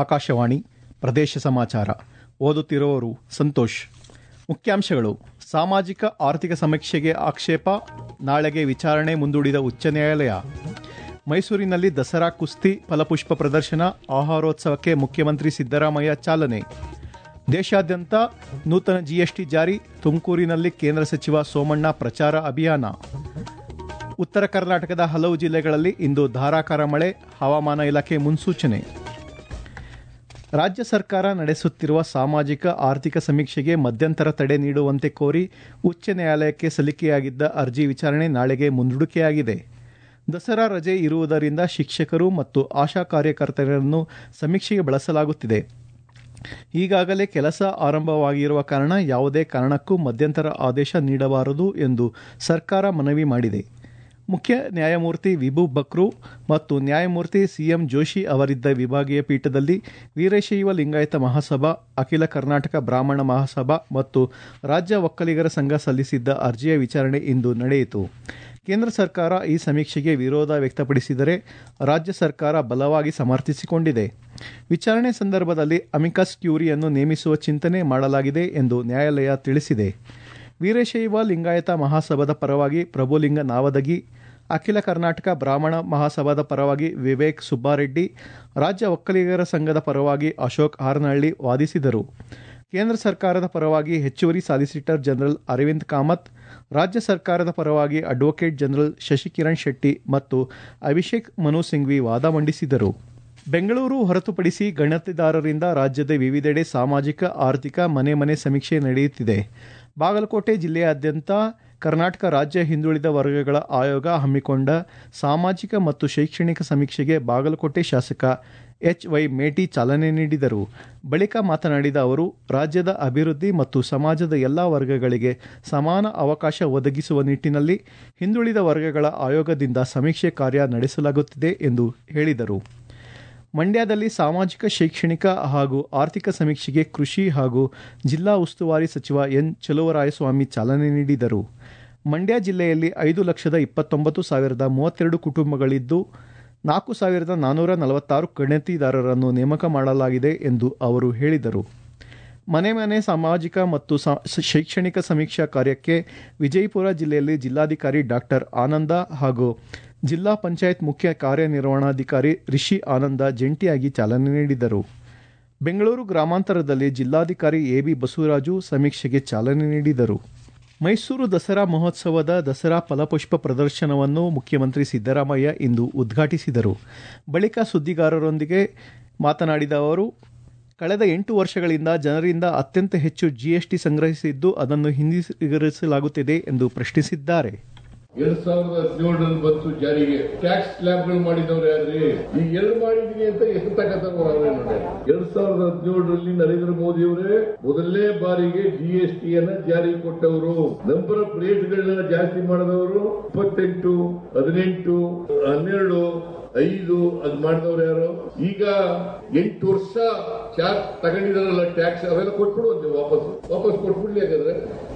ಆಕಾಶವಾಣಿ ಪ್ರದೇಶ ಸಮಾಚಾರ ಓದುತ್ತಿರುವವರು ಸಂತೋಷ್ ಮುಖ್ಯಾಂಶಗಳು ಸಾಮಾಜಿಕ ಆರ್ಥಿಕ ಸಮೀಕ್ಷೆಗೆ ಆಕ್ಷೇಪ ನಾಳೆಗೆ ವಿಚಾರಣೆ ಮುಂದೂಡಿದ ಉಚ್ಚ ನ್ಯಾಯಾಲಯ ಮೈಸೂರಿನಲ್ಲಿ ದಸರಾ ಕುಸ್ತಿ ಫಲಪುಷ್ಪ ಪ್ರದರ್ಶನ ಆಹಾರೋತ್ಸವಕ್ಕೆ ಮುಖ್ಯಮಂತ್ರಿ ಸಿದ್ದರಾಮಯ್ಯ ಚಾಲನೆ ದೇಶಾದ್ಯಂತ ನೂತನ ಜಿಎಸ್ಟಿ ಜಾರಿ ತುಮಕೂರಿನಲ್ಲಿ ಕೇಂದ್ರ ಸಚಿವ ಸೋಮಣ್ಣ ಪ್ರಚಾರ ಅಭಿಯಾನ ಉತ್ತರ ಕರ್ನಾಟಕದ ಹಲವು ಜಿಲ್ಲೆಗಳಲ್ಲಿ ಇಂದು ಧಾರಾಕಾರ ಮಳೆ ಹವಾಮಾನ ಇಲಾಖೆ ಮುನ್ಸೂಚನೆ ರಾಜ್ಯ ಸರ್ಕಾರ ನಡೆಸುತ್ತಿರುವ ಸಾಮಾಜಿಕ ಆರ್ಥಿಕ ಸಮೀಕ್ಷೆಗೆ ಮಧ್ಯಂತರ ತಡೆ ನೀಡುವಂತೆ ಕೋರಿ ಉಚ್ಚ ನ್ಯಾಯಾಲಯಕ್ಕೆ ಸಲ್ಲಿಕೆಯಾಗಿದ್ದ ಅರ್ಜಿ ವಿಚಾರಣೆ ನಾಳೆಗೆ ಮುಂದೂಡಿಕೆಯಾಗಿದೆ ದಸರಾ ರಜೆ ಇರುವುದರಿಂದ ಶಿಕ್ಷಕರು ಮತ್ತು ಆಶಾ ಕಾರ್ಯಕರ್ತರನ್ನು ಸಮೀಕ್ಷೆಗೆ ಬಳಸಲಾಗುತ್ತಿದೆ ಈಗಾಗಲೇ ಕೆಲಸ ಆರಂಭವಾಗಿರುವ ಕಾರಣ ಯಾವುದೇ ಕಾರಣಕ್ಕೂ ಮಧ್ಯಂತರ ಆದೇಶ ನೀಡಬಾರದು ಎಂದು ಸರ್ಕಾರ ಮನವಿ ಮಾಡಿದೆ ಮುಖ್ಯ ನ್ಯಾಯಮೂರ್ತಿ ವಿಭು ಬಕ್ರು ಮತ್ತು ನ್ಯಾಯಮೂರ್ತಿ ಸಿಎಂ ಜೋಶಿ ಅವರಿದ್ದ ವಿಭಾಗೀಯ ಪೀಠದಲ್ಲಿ ವೀರಶೈವ ಲಿಂಗಾಯತ ಮಹಾಸಭಾ ಅಖಿಲ ಕರ್ನಾಟಕ ಬ್ರಾಹ್ಮಣ ಮಹಾಸಭಾ ಮತ್ತು ರಾಜ್ಯ ಒಕ್ಕಲಿಗರ ಸಂಘ ಸಲ್ಲಿಸಿದ್ದ ಅರ್ಜಿಯ ವಿಚಾರಣೆ ಇಂದು ನಡೆಯಿತು ಕೇಂದ್ರ ಸರ್ಕಾರ ಈ ಸಮೀಕ್ಷೆಗೆ ವಿರೋಧ ವ್ಯಕ್ತಪಡಿಸಿದರೆ ರಾಜ್ಯ ಸರ್ಕಾರ ಬಲವಾಗಿ ಸಮರ್ಥಿಸಿಕೊಂಡಿದೆ ವಿಚಾರಣೆ ಸಂದರ್ಭದಲ್ಲಿ ಅಮಿಕಸ್ ಕ್ಯೂರಿಯನ್ನು ನೇಮಿಸುವ ಚಿಂತನೆ ಮಾಡಲಾಗಿದೆ ಎಂದು ನ್ಯಾಯಾಲಯ ತಿಳಿಸಿದೆ ವೀರಶೈವ ಲಿಂಗಾಯತ ಮಹಾಸಭಾದ ಪರವಾಗಿ ಪ್ರಭುಲಿಂಗ ನಾವದಗಿ ಅಖಿಲ ಕರ್ನಾಟಕ ಬ್ರಾಹ್ಮಣ ಮಹಾಸಭಾದ ಪರವಾಗಿ ವಿವೇಕ್ ಸುಬ್ಬಾರೆಡ್ಡಿ ರಾಜ್ಯ ಒಕ್ಕಲಿಗರ ಸಂಘದ ಪರವಾಗಿ ಅಶೋಕ್ ಹಾರನಹಳ್ಳಿ ವಾದಿಸಿದರು ಕೇಂದ್ರ ಸರ್ಕಾರದ ಪರವಾಗಿ ಹೆಚ್ಚುವರಿ ಸಾಲಿಸಿಟರ್ ಜನರಲ್ ಅರವಿಂದ್ ಕಾಮತ್ ರಾಜ್ಯ ಸರ್ಕಾರದ ಪರವಾಗಿ ಅಡ್ವೊಕೇಟ್ ಜನರಲ್ ಶಶಿಕಿರಣ್ ಶೆಟ್ಟಿ ಮತ್ತು ಅಭಿಷೇಕ್ ಮನು ಸಿಂಘ್ವಿ ವಾದ ಮಂಡಿಸಿದರು ಬೆಂಗಳೂರು ಹೊರತುಪಡಿಸಿ ಗಣತಿದಾರರಿಂದ ರಾಜ್ಯದ ವಿವಿಧೆಡೆ ಸಾಮಾಜಿಕ ಆರ್ಥಿಕ ಮನೆ ಮನೆ ಸಮೀಕ್ಷೆ ನಡೆಯುತ್ತಿದೆ ಬಾಗಲಕೋಟೆ ಜಿಲ್ಲೆಯಾದ್ಯಂತ ಕರ್ನಾಟಕ ರಾಜ್ಯ ಹಿಂದುಳಿದ ವರ್ಗಗಳ ಆಯೋಗ ಹಮ್ಮಿಕೊಂಡ ಸಾಮಾಜಿಕ ಮತ್ತು ಶೈಕ್ಷಣಿಕ ಸಮೀಕ್ಷೆಗೆ ಬಾಗಲಕೋಟೆ ಶಾಸಕ ಎಚ್ ವೈ ಮೇಟಿ ಚಾಲನೆ ನೀಡಿದರು ಬಳಿಕ ಮಾತನಾಡಿದ ಅವರು ರಾಜ್ಯದ ಅಭಿವೃದ್ಧಿ ಮತ್ತು ಸಮಾಜದ ಎಲ್ಲಾ ವರ್ಗಗಳಿಗೆ ಸಮಾನ ಅವಕಾಶ ಒದಗಿಸುವ ನಿಟ್ಟಿನಲ್ಲಿ ಹಿಂದುಳಿದ ವರ್ಗಗಳ ಆಯೋಗದಿಂದ ಸಮೀಕ್ಷೆ ಕಾರ್ಯ ನಡೆಸಲಾಗುತ್ತಿದೆ ಎಂದು ಹೇಳಿದರು ಮಂಡ್ಯದಲ್ಲಿ ಸಾಮಾಜಿಕ ಶೈಕ್ಷಣಿಕ ಹಾಗೂ ಆರ್ಥಿಕ ಸಮೀಕ್ಷೆಗೆ ಕೃಷಿ ಹಾಗೂ ಜಿಲ್ಲಾ ಉಸ್ತುವಾರಿ ಸಚಿವ ಎನ್ ಚಲುವರಾಯಸ್ವಾಮಿ ಚಾಲನೆ ನೀಡಿದರು ಮಂಡ್ಯ ಜಿಲ್ಲೆಯಲ್ಲಿ ಐದು ಲಕ್ಷದ ಇಪ್ಪತ್ತೊಂಬತ್ತು ಸಾವಿರದ ಮೂವತ್ತೆರಡು ಕುಟುಂಬಗಳಿದ್ದು ನಾಲ್ಕು ಸಾವಿರದ ನಾನ್ನೂರ ನಲವತ್ತಾರು ಗಣತಿದಾರರನ್ನು ನೇಮಕ ಮಾಡಲಾಗಿದೆ ಎಂದು ಅವರು ಹೇಳಿದರು ಮನೆ ಮನೆ ಸಾಮಾಜಿಕ ಮತ್ತು ಶೈಕ್ಷಣಿಕ ಸಮೀಕ್ಷಾ ಕಾರ್ಯಕ್ಕೆ ವಿಜಯಪುರ ಜಿಲ್ಲೆಯಲ್ಲಿ ಜಿಲ್ಲಾಧಿಕಾರಿ ಡಾಕ್ಟರ್ ಆನಂದ ಹಾಗೂ ಜಿಲ್ಲಾ ಪಂಚಾಯತ್ ಮುಖ್ಯ ಕಾರ್ಯನಿರ್ವಹಣಾಧಿಕಾರಿ ರಿಷಿ ಆನಂದ ಜಂಟಿಯಾಗಿ ಚಾಲನೆ ನೀಡಿದರು ಬೆಂಗಳೂರು ಗ್ರಾಮಾಂತರದಲ್ಲಿ ಜಿಲ್ಲಾಧಿಕಾರಿ ಎಬಿ ಬಸವರಾಜು ಸಮೀಕ್ಷೆಗೆ ಚಾಲನೆ ನೀಡಿದರು ಮೈಸೂರು ದಸರಾ ಮಹೋತ್ಸವದ ದಸರಾ ಫಲಪುಷ್ಪ ಪ್ರದರ್ಶನವನ್ನು ಮುಖ್ಯಮಂತ್ರಿ ಸಿದ್ದರಾಮಯ್ಯ ಇಂದು ಉದ್ಘಾಟಿಸಿದರು ಬಳಿಕ ಸುದ್ದಿಗಾರರೊಂದಿಗೆ ಮಾತನಾಡಿದ ಅವರು ಕಳೆದ ಎಂಟು ವರ್ಷಗಳಿಂದ ಜನರಿಂದ ಅತ್ಯಂತ ಹೆಚ್ಚು ಜಿಎಸ್ಟಿ ಸಂಗ್ರಹಿಸಿದ್ದು ಅದನ್ನು ಹಿಂದಿರುಗಿಸಲಾಗುತ್ತಿದೆ ಎಂದು ಪ್ರಶ್ನಿಸಿದ್ದಾರೆ ಎರಡ್ ಸಾವಿರದ ಹದಿನೇಳರಲ್ಲಿ ಬಂತು ಜಾರಿಗೆ ಟ್ಯಾಕ್ಸ್ ಸ್ಲ್ಯಾಬ್ಗಳು ಮಾಡಿದವ್ರು ಯಾರ್ರಿ ಈ ಎರಡು ಮಾಡಿದೀನಿ ಅಂತ ಎಷ್ಟು ತಗತಾರೆ ಎರಡ್ ಸಾವಿರದ ಹದಿನೇಳರಲ್ಲಿ ನರೇಂದ್ರ ಮೋದಿ ಅವರೇ ಮೊದಲನೇ ಬಾರಿಗೆ ಜಿಎಸ್ಟಿ ಅನ್ನ ಜಾರಿ ಕೊಟ್ಟವರು ನಂಬರ್ ಆಫ್ ರೇಟ್ಗಳನ್ನ ಜಾಸ್ತಿ ಮಾಡಿದವರು ಇಪ್ಪತ್ತೆಂಟು ಹದಿನೆಂಟು ಹನ್ನೆರಡು ಐದು ಅದ್ ಮಾಡಿದವ್ರು ಯಾರು ಈಗ ಎಂಟು ವರ್ಷ ಚಾರ್ಜ್ ತಗೊಂಡಿದಾರಲ್ಲ ಟ್ಯಾಕ್ಸ್ ಅವೆಲ್ಲ ಕೊಟ್ಬಿಡು ವಾಪಸ್ ವಾಪಸ್ ಕೊಟ್ಬಿಡ್ಲಿ ಹಾಗಾದ್ರೆ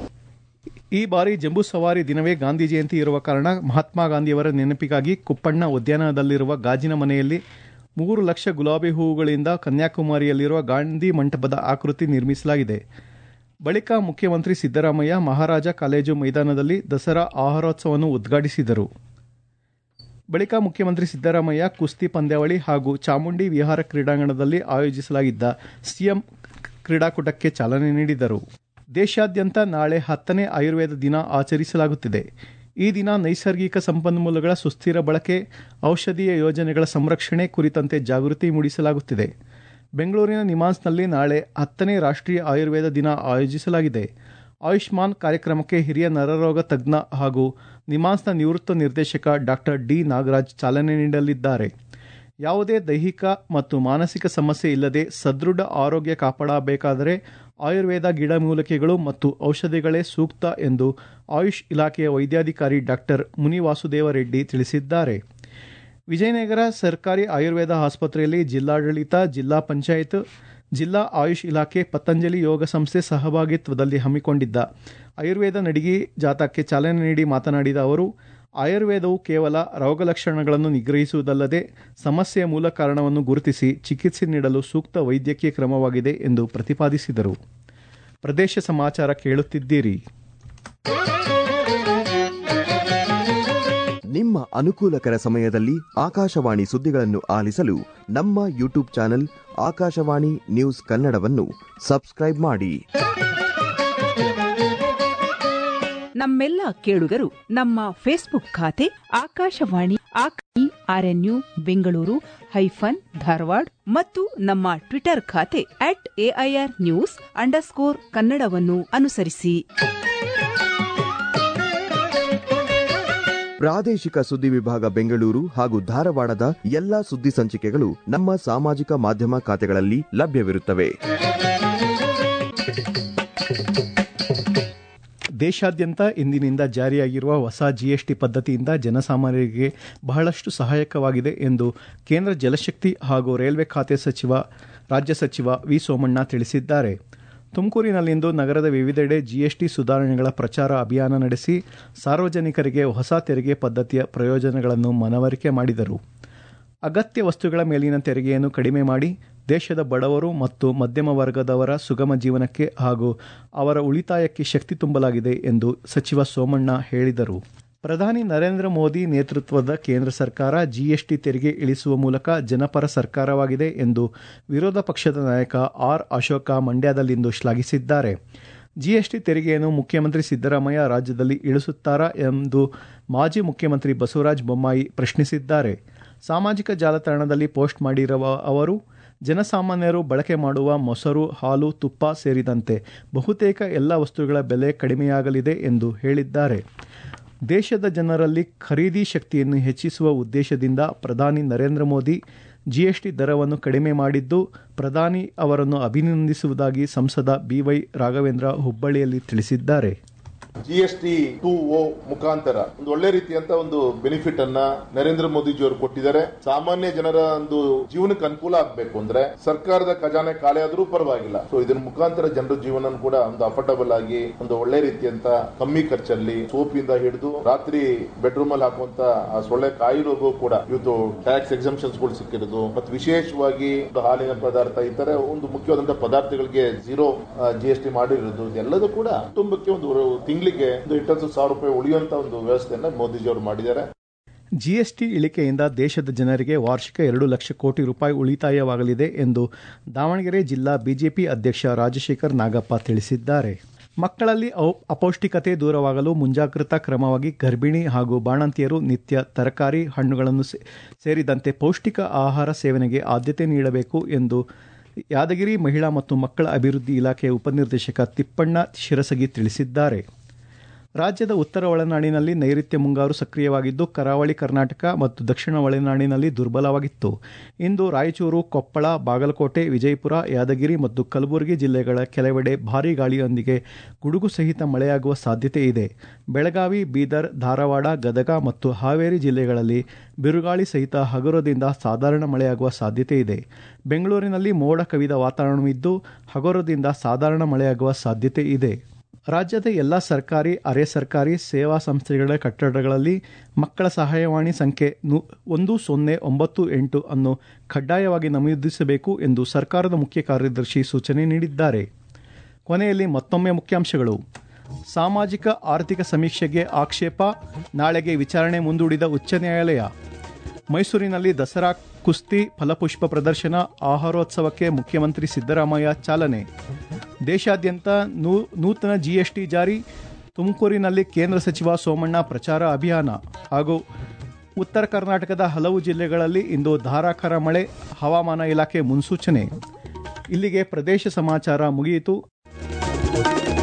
ಈ ಬಾರಿ ಜಂಬೂ ಸವಾರಿ ದಿನವೇ ಗಾಂಧಿ ಜಯಂತಿ ಇರುವ ಕಾರಣ ಮಹಾತ್ಮ ಗಾಂಧಿಯವರ ನೆನಪಿಗಾಗಿ ಕುಪ್ಪಣ್ಣ ಉದ್ಯಾನದಲ್ಲಿರುವ ಗಾಜಿನ ಮನೆಯಲ್ಲಿ ಮೂರು ಲಕ್ಷ ಗುಲಾಬಿ ಹೂವುಗಳಿಂದ ಕನ್ಯಾಕುಮಾರಿಯಲ್ಲಿರುವ ಗಾಂಧಿ ಮಂಟಪದ ಆಕೃತಿ ನಿರ್ಮಿಸಲಾಗಿದೆ ಬಳಿಕ ಮುಖ್ಯಮಂತ್ರಿ ಸಿದ್ದರಾಮಯ್ಯ ಮಹಾರಾಜ ಕಾಲೇಜು ಮೈದಾನದಲ್ಲಿ ದಸರಾ ಆಹಾರೋತ್ಸವವನ್ನು ಉದ್ಘಾಟಿಸಿದರು ಬಳಿಕ ಮುಖ್ಯಮಂತ್ರಿ ಸಿದ್ದರಾಮಯ್ಯ ಕುಸ್ತಿ ಪಂದ್ಯಾವಳಿ ಹಾಗೂ ಚಾಮುಂಡಿ ವಿಹಾರ ಕ್ರೀಡಾಂಗಣದಲ್ಲಿ ಆಯೋಜಿಸಲಾಗಿದ್ದ ಸಿಎಂ ಕ್ರೀಡಾಕೂಟಕ್ಕೆ ಚಾಲನೆ ನೀಡಿದರು ದೇಶಾದ್ಯಂತ ನಾಳೆ ಹತ್ತನೇ ಆಯುರ್ವೇದ ದಿನ ಆಚರಿಸಲಾಗುತ್ತಿದೆ ಈ ದಿನ ನೈಸರ್ಗಿಕ ಸಂಪನ್ಮೂಲಗಳ ಸುಸ್ಥಿರ ಬಳಕೆ ಔಷಧೀಯ ಯೋಜನೆಗಳ ಸಂರಕ್ಷಣೆ ಕುರಿತಂತೆ ಜಾಗೃತಿ ಮೂಡಿಸಲಾಗುತ್ತಿದೆ ಬೆಂಗಳೂರಿನ ನಿಮಾನ್ಸ್ನಲ್ಲಿ ನಾಳೆ ಹತ್ತನೇ ರಾಷ್ಟ್ರೀಯ ಆಯುರ್ವೇದ ದಿನ ಆಯೋಜಿಸಲಾಗಿದೆ ಆಯುಷ್ಮಾನ್ ಕಾರ್ಯಕ್ರಮಕ್ಕೆ ಹಿರಿಯ ನರರೋಗ ತಜ್ಞ ಹಾಗೂ ನಿಮಾನ್ಸ್ನ ನಿವೃತ್ತ ನಿರ್ದೇಶಕ ಡಾಕ್ಟರ್ ಡಿ ನಾಗರಾಜ್ ಚಾಲನೆ ನೀಡಲಿದ್ದಾರೆ ಯಾವುದೇ ದೈಹಿಕ ಮತ್ತು ಮಾನಸಿಕ ಸಮಸ್ಯೆ ಇಲ್ಲದೆ ಸದೃಢ ಆರೋಗ್ಯ ಕಾಪಾಡಬೇಕಾದರೆ ಆಯುರ್ವೇದ ಗಿಡಮೂಲಿಕೆಗಳು ಮತ್ತು ಔಷಧಿಗಳೇ ಸೂಕ್ತ ಎಂದು ಆಯುಷ್ ಇಲಾಖೆಯ ವೈದ್ಯಾಧಿಕಾರಿ ಡಾಕ್ಟರ್ ಮುನಿವಾಸುದೇವ ರೆಡ್ಡಿ ತಿಳಿಸಿದ್ದಾರೆ ವಿಜಯನಗರ ಸರ್ಕಾರಿ ಆಯುರ್ವೇದ ಆಸ್ಪತ್ರೆಯಲ್ಲಿ ಜಿಲ್ಲಾಡಳಿತ ಜಿಲ್ಲಾ ಪಂಚಾಯತ್ ಜಿಲ್ಲಾ ಆಯುಷ್ ಇಲಾಖೆ ಪತಂಜಲಿ ಯೋಗ ಸಂಸ್ಥೆ ಸಹಭಾಗಿತ್ವದಲ್ಲಿ ಹಮ್ಮಿಕೊಂಡಿದ್ದ ಆಯುರ್ವೇದ ನಡಿಗೆ ಜಾಥಾಕ್ಕೆ ಚಾಲನೆ ನೀಡಿ ಮಾತನಾಡಿದ ಅವರು ಆಯುರ್ವೇದವು ಕೇವಲ ರೋಗಲಕ್ಷಣಗಳನ್ನು ನಿಗ್ರಹಿಸುವುದಲ್ಲದೆ ಸಮಸ್ಯೆಯ ಮೂಲ ಕಾರಣವನ್ನು ಗುರುತಿಸಿ ಚಿಕಿತ್ಸೆ ನೀಡಲು ಸೂಕ್ತ ವೈದ್ಯಕೀಯ ಕ್ರಮವಾಗಿದೆ ಎಂದು ಪ್ರತಿಪಾದಿಸಿದರು ಪ್ರದೇಶ ಸಮಾಚಾರ ಕೇಳುತ್ತಿದ್ದೀರಿ ನಿಮ್ಮ ಅನುಕೂಲಕರ ಸಮಯದಲ್ಲಿ ಆಕಾಶವಾಣಿ ಸುದ್ದಿಗಳನ್ನು ಆಲಿಸಲು ನಮ್ಮ ಯೂಟ್ಯೂಬ್ ಚಾನೆಲ್ ಆಕಾಶವಾಣಿ ನ್ಯೂಸ್ ಕನ್ನಡವನ್ನು ಸಬ್ಸ್ಕ್ರೈಬ್ ಮಾಡಿ ನಮ್ಮೆಲ್ಲ ಕೇಳುಗರು ನಮ್ಮ ಫೇಸ್ಬುಕ್ ಖಾತೆ ಆಕಾಶವಾಣಿ ಆಕಾಶಿ ಆರ್ಎನ್ಯು ಬೆಂಗಳೂರು ಹೈಫನ್ ಧಾರವಾಡ ಮತ್ತು ನಮ್ಮ ಟ್ವಿಟರ್ ಖಾತೆ ಅಟ್ ಎಐಆರ್ ನ್ಯೂಸ್ ಅಂಡರ್ಸ್ಕೋರ್ ಕನ್ನಡವನ್ನು ಅನುಸರಿಸಿ ಪ್ರಾದೇಶಿಕ ಸುದ್ದಿ ವಿಭಾಗ ಬೆಂಗಳೂರು ಹಾಗೂ ಧಾರವಾಡದ ಎಲ್ಲಾ ಸುದ್ದಿ ಸಂಚಿಕೆಗಳು ನಮ್ಮ ಸಾಮಾಜಿಕ ಮಾಧ್ಯಮ ಖಾತೆಗಳಲ್ಲಿ ಲಭ್ಯವಿರುತ್ತವೆ ದೇಶಾದ್ಯಂತ ಇಂದಿನಿಂದ ಜಾರಿಯಾಗಿರುವ ಹೊಸ ಜಿಎಸ್ಟಿ ಪದ್ಧತಿಯಿಂದ ಜನಸಾಮಾನ್ಯರಿಗೆ ಬಹಳಷ್ಟು ಸಹಾಯಕವಾಗಿದೆ ಎಂದು ಕೇಂದ್ರ ಜಲಶಕ್ತಿ ಹಾಗೂ ರೈಲ್ವೆ ಖಾತೆ ಸಚಿವ ರಾಜ್ಯ ಸಚಿವ ವಿ ಸೋಮಣ್ಣ ತಿಳಿಸಿದ್ದಾರೆ ತುಮಕೂರಿನಲ್ಲಿಂದು ನಗರದ ವಿವಿಧೆಡೆ ಜಿಎಸ್ಟಿ ಸುಧಾರಣೆಗಳ ಪ್ರಚಾರ ಅಭಿಯಾನ ನಡೆಸಿ ಸಾರ್ವಜನಿಕರಿಗೆ ಹೊಸ ತೆರಿಗೆ ಪದ್ಧತಿಯ ಪ್ರಯೋಜನಗಳನ್ನು ಮನವರಿಕೆ ಮಾಡಿದರು ಅಗತ್ಯ ವಸ್ತುಗಳ ಮೇಲಿನ ತೆರಿಗೆಯನ್ನು ಕಡಿಮೆ ಮಾಡಿ ದೇಶದ ಬಡವರು ಮತ್ತು ಮಧ್ಯಮ ವರ್ಗದವರ ಸುಗಮ ಜೀವನಕ್ಕೆ ಹಾಗೂ ಅವರ ಉಳಿತಾಯಕ್ಕೆ ಶಕ್ತಿ ತುಂಬಲಾಗಿದೆ ಎಂದು ಸಚಿವ ಸೋಮಣ್ಣ ಹೇಳಿದರು ಪ್ರಧಾನಿ ನರೇಂದ್ರ ಮೋದಿ ನೇತೃತ್ವದ ಕೇಂದ್ರ ಸರ್ಕಾರ ಜಿಎಸ್ಟಿ ತೆರಿಗೆ ಇಳಿಸುವ ಮೂಲಕ ಜನಪರ ಸರ್ಕಾರವಾಗಿದೆ ಎಂದು ವಿರೋಧ ಪಕ್ಷದ ನಾಯಕ ಆರ್ ಅಶೋಕ ಮಂಡ್ಯದಲ್ಲಿಂದು ಶ್ಲಾಘಿಸಿದ್ದಾರೆ ಜಿಎಸ್ಟಿ ತೆರಿಗೆಯನ್ನು ಮುಖ್ಯಮಂತ್ರಿ ಸಿದ್ದರಾಮಯ್ಯ ರಾಜ್ಯದಲ್ಲಿ ಇಳಿಸುತ್ತಾರಾ ಎಂದು ಮಾಜಿ ಮುಖ್ಯಮಂತ್ರಿ ಬಸವರಾಜ ಬೊಮ್ಮಾಯಿ ಪ್ರಶ್ನಿಸಿದ್ದಾರೆ ಸಾಮಾಜಿಕ ಜಾಲತಾಣದಲ್ಲಿ ಪೋಸ್ಟ್ ಮಾಡಿರುವ ಅವರು ಜನಸಾಮಾನ್ಯರು ಬಳಕೆ ಮಾಡುವ ಮೊಸರು ಹಾಲು ತುಪ್ಪ ಸೇರಿದಂತೆ ಬಹುತೇಕ ಎಲ್ಲ ವಸ್ತುಗಳ ಬೆಲೆ ಕಡಿಮೆಯಾಗಲಿದೆ ಎಂದು ಹೇಳಿದ್ದಾರೆ ದೇಶದ ಜನರಲ್ಲಿ ಖರೀದಿ ಶಕ್ತಿಯನ್ನು ಹೆಚ್ಚಿಸುವ ಉದ್ದೇಶದಿಂದ ಪ್ರಧಾನಿ ನರೇಂದ್ರ ಮೋದಿ ಜಿಎಸ್ಟಿ ದರವನ್ನು ಕಡಿಮೆ ಮಾಡಿದ್ದು ಪ್ರಧಾನಿ ಅವರನ್ನು ಅಭಿನಂದಿಸುವುದಾಗಿ ಸಂಸದ ಬಿವೈ ರಾಘವೇಂದ್ರ ಹುಬ್ಬಳ್ಳಿಯಲ್ಲಿ ತಿಳಿಸಿದ್ದಾರೆ G S T two O ಮುಖಾಂತರ ಒಂದು ಒಳ್ಳೆ ರೀತಿಯಂತ ಒಂದು ಬೆನಿಫಿಟ್ ಅನ್ನ ನರೇಂದ್ರ ಮೋದಿಜಿ ಅವರು ಕೊಟ್ಟಿದ್ದಾರೆ ಸಾಮಾನ್ಯ ಜನರ ಒಂದು ಜೀವನಕ್ಕೆ ಅನುಕೂಲ ಆಗ್ಬೇಕು ಅಂದ್ರೆ ಸರ್ಕಾರದ ಖಜಾನೆ ಖಾಲಿ ಆದ್ರೂ ಪರವಾಗಿಲ್ಲ ಸೊ ಇದರ ಮುಖಾಂತರ ಜನರ ಜೀವನ ಕೂಡ ಒಂದು ಅಫೋರ್ಡಬಲ್ ಆಗಿ ಒಂದು ಒಳ್ಳೆ ರೀತಿಯಂತ ಕಮ್ಮಿ ಖರ್ಚಲ್ಲಿ ಸೋಪಿಂದ ಹಿಡಿದು ರಾತ್ರಿ ಬೆಡ್ರೂಮ್ ಅಲ್ಲಿ ಹಾಕುವಂತ ಆ ಸೊಳ್ಳೆ ಕಾಯಿರೋಗೂ ಕೂಡ ಇವತ್ತು ಟ್ಯಾಕ್ಸ್ ಎಕ್ಸಂಪ್ಷನ್ಸ್ ಗಳು ಸಿಕ್ಕಿರೋದು ಮತ್ತು ವಿಶೇಷವಾಗಿ ಒಂದು ಹಾಲಿನ ಪದಾರ್ಥ ಈ ತರ ಒಂದು ಮುಖ್ಯವಾದಂತಹ ಪದಾರ್ಥಗಳಿಗೆ ಜೀರೋ ಜಿ ಎಸ್ ಟಿ ಮಾಡಿರೋದು ಎಲ್ಲದೂ ಕೂಡ ಕುಟುಂಬಕ್ಕೆ ಒಂದು ತಿಂಗಳಿಗೆ ಒಂದು ಎಂಟತ್ತು ಸಾವಿರ ರೂಪಾಯಿ ಉಳಿಯುವಂತ ಒಂದು ವ್ಯವಸ್ಥೆಯನ್ನ ಮೋದಿಜಿ ಅವರು ಮಾಡಿದ್ದಾರೆ ಜಿಎಸ್ಟಿ ಇಳಿಕೆಯಿಂದ ದೇಶದ ಜನರಿಗೆ ವಾರ್ಷಿಕ ಎರಡು ಲಕ್ಷ ಕೋಟಿ ರೂಪಾಯಿ ಉಳಿತಾಯವಾಗಲಿದೆ ಎಂದು ದಾವಣಗೆರೆ ಜಿಲ್ಲಾ ಬಿಜೆಪಿ ಅಧ್ಯಕ್ಷ ರಾಜಶೇಖರ್ ನಾಗಪ್ಪ ತಿಳಿಸಿದ್ದಾರೆ ಮಕ್ಕಳಲ್ಲಿ ಅಪೌಷ್ಟಿಕತೆ ದೂರವಾಗಲು ಮುಂಜಾಗ್ರತಾ ಕ್ರಮವಾಗಿ ಗರ್ಭಿಣಿ ಹಾಗೂ ಬಾಣಂತಿಯರು ನಿತ್ಯ ತರಕಾರಿ ಹಣ್ಣುಗಳನ್ನು ಸೇರಿದಂತೆ ಪೌಷ್ಟಿಕ ಆಹಾರ ಸೇವನೆಗೆ ಆದ್ಯತೆ ನೀಡಬೇಕು ಎಂದು ಯಾದಗಿರಿ ಮಹಿಳಾ ಮತ್ತು ಮಕ್ಕಳ ಅಭಿವೃದ್ಧಿ ಇಲಾಖೆಯ ಉಪನಿರ್ದೇಶಕ ತಿಪ್ಪಣ್ಣ ಶಿರಸಗಿ ತಿಳಿಸಿದ್ದಾರೆ ರಾಜ್ಯದ ಉತ್ತರ ಒಳನಾಡಿನಲ್ಲಿ ನೈಋತ್ಯ ಮುಂಗಾರು ಸಕ್ರಿಯವಾಗಿದ್ದು ಕರಾವಳಿ ಕರ್ನಾಟಕ ಮತ್ತು ದಕ್ಷಿಣ ಒಳನಾಡಿನಲ್ಲಿ ದುರ್ಬಲವಾಗಿತ್ತು ಇಂದು ರಾಯಚೂರು ಕೊಪ್ಪಳ ಬಾಗಲಕೋಟೆ ವಿಜಯಪುರ ಯಾದಗಿರಿ ಮತ್ತು ಕಲಬುರಗಿ ಜಿಲ್ಲೆಗಳ ಕೆಲವೆಡೆ ಭಾರೀ ಗಾಳಿಯೊಂದಿಗೆ ಗುಡುಗು ಸಹಿತ ಮಳೆಯಾಗುವ ಸಾಧ್ಯತೆ ಇದೆ ಬೆಳಗಾವಿ ಬೀದರ್ ಧಾರವಾಡ ಗದಗ ಮತ್ತು ಹಾವೇರಿ ಜಿಲ್ಲೆಗಳಲ್ಲಿ ಬಿರುಗಾಳಿ ಸಹಿತ ಹಗುರದಿಂದ ಸಾಧಾರಣ ಮಳೆಯಾಗುವ ಸಾಧ್ಯತೆ ಇದೆ ಬೆಂಗಳೂರಿನಲ್ಲಿ ಮೋಡ ಕವಿದ ವಾತಾವರಣವಿದ್ದು ಹಗುರದಿಂದ ಸಾಧಾರಣ ಮಳೆಯಾಗುವ ಸಾಧ್ಯತೆ ಇದೆ ರಾಜ್ಯದ ಎಲ್ಲ ಸರ್ಕಾರಿ ಅರೆ ಸರ್ಕಾರಿ ಸೇವಾ ಸಂಸ್ಥೆಗಳ ಕಟ್ಟಡಗಳಲ್ಲಿ ಮಕ್ಕಳ ಸಹಾಯವಾಣಿ ಸಂಖ್ಯೆ ಒಂದು ಸೊನ್ನೆ ಒಂಬತ್ತು ಎಂಟು ಅನ್ನು ಕಡ್ಡಾಯವಾಗಿ ನಮೂದಿಸಬೇಕು ಎಂದು ಸರ್ಕಾರದ ಮುಖ್ಯ ಕಾರ್ಯದರ್ಶಿ ಸೂಚನೆ ನೀಡಿದ್ದಾರೆ ಕೊನೆಯಲ್ಲಿ ಮತ್ತೊಮ್ಮೆ ಮುಖ್ಯಾಂಶಗಳು ಸಾಮಾಜಿಕ ಆರ್ಥಿಕ ಸಮೀಕ್ಷೆಗೆ ಆಕ್ಷೇಪ ನಾಳೆಗೆ ವಿಚಾರಣೆ ಮುಂದೂಡಿದ ಉಚ್ಚ ನ್ಯಾಯಾಲಯ ಮೈಸೂರಿನಲ್ಲಿ ದಸರಾ ಕುಸ್ತಿ ಫಲಪುಷ್ಪ ಪ್ರದರ್ಶನ ಆಹಾರೋತ್ಸವಕ್ಕೆ ಮುಖ್ಯಮಂತ್ರಿ ಸಿದ್ದರಾಮಯ್ಯ ಚಾಲನೆ ದೇಶಾದ್ಯಂತ ನೂತನ ಜಿಎಸ್ಟಿ ಜಾರಿ ತುಮಕೂರಿನಲ್ಲಿ ಕೇಂದ್ರ ಸಚಿವ ಸೋಮಣ್ಣ ಪ್ರಚಾರ ಅಭಿಯಾನ ಹಾಗೂ ಉತ್ತರ ಕರ್ನಾಟಕದ ಹಲವು ಜಿಲ್ಲೆಗಳಲ್ಲಿ ಇಂದು ಧಾರಾಕಾರ ಮಳೆ ಹವಾಮಾನ ಇಲಾಖೆ ಮುನ್ಸೂಚನೆ ಇಲ್ಲಿಗೆ ಪ್ರದೇಶ ಸಮಾಚಾರ ಮುಗಿಯಿತು